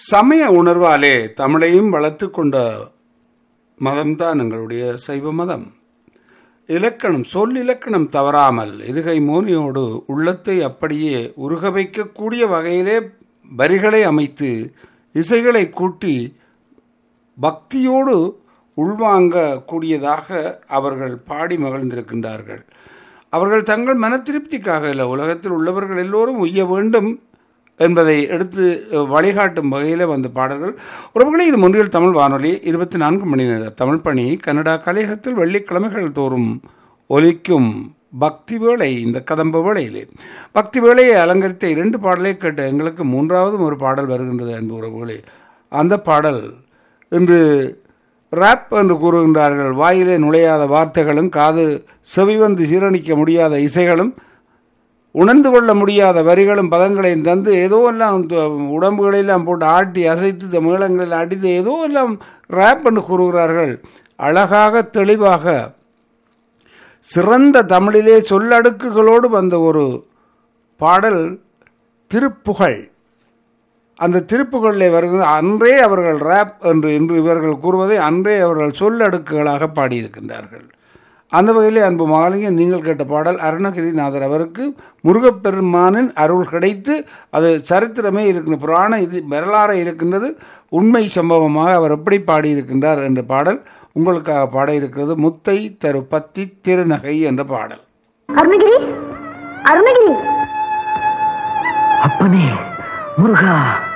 சமய உணர்வாலே தமிழையும் வளர்த்து கொண்ட மதம்தான் எங்களுடைய சைவ மதம் இலக்கணம் சொல் இலக்கணம் தவறாமல் எதுகை மோனியோடு உள்ளத்தை அப்படியே உருக வைக்கக்கூடிய வகையிலே வரிகளை அமைத்து இசைகளை கூட்டி பக்தியோடு உள்வாங்க கூடியதாக அவர்கள் பாடி மகிழ்ந்திருக்கின்றார்கள் அவர்கள் தங்கள் மன திருப்திக்காக இல்லை உலகத்தில் உள்ளவர்கள் எல்லோரும் உய்ய வேண்டும் என்பதை எடுத்து வழிகாட்டும் வகையில் வந்த பாடல்கள் உறவுகளே இது முன்றில் தமிழ் வானொலி இருபத்தி நான்கு மணி நேர தமிழ் பணி கனடா கலையகத்தில் வெள்ளிக்கிழமைகள் தோறும் ஒலிக்கும் பக்தி வேளை இந்த கதம்ப வேளையிலே பக்தி வேளையை அலங்கரித்த இரண்டு பாடலை கேட்ட எங்களுக்கு மூன்றாவதும் ஒரு பாடல் வருகின்றது அன்பு உறவுகளே அந்த பாடல் இன்று ராப் என்று கூறுகின்றார்கள் வாயிலே நுழையாத வார்த்தைகளும் காது செவி வந்து சீரணிக்க முடியாத இசைகளும் உணர்ந்து கொள்ள முடியாத வரிகளும் பதங்களையும் தந்து ஏதோ எல்லாம் உடம்புகளெல்லாம் போட்டு ஆட்டி அசைத்து மேளங்களில் அடித்து ஏதோ எல்லாம் ரேப் என்று கூறுகிறார்கள் அழகாக தெளிவாக சிறந்த தமிழிலே சொல்லடுக்குகளோடு வந்த ஒரு பாடல் திருப்புகழ் அந்த திருப்புகளில் வருகிற அன்றே அவர்கள் ரேப் என்று இன்று இவர்கள் கூறுவதை அன்றே அவர்கள் சொல்லடுக்குகளாக பாடியிருக்கின்றார்கள் அந்த வகையிலே அன்பு மகாலிங்க நீங்கள் கேட்ட பாடல் அருணகிரிநாதர் அவருக்கு முருகப்பெருமானின் அருள் கிடைத்து அது சரித்திரமே இருக்கின்ற புராண இது வரலாறு இருக்கின்றது உண்மை சம்பவமாக அவர் எப்படி பாடியிருக்கின்றார் என்ற பாடல் உங்களுக்காக பாட இருக்கிறது முத்தை தரு பத்தி திருநகை என்ற பாடல் அருணகிரி அருணகிரி அப்பனே முருகா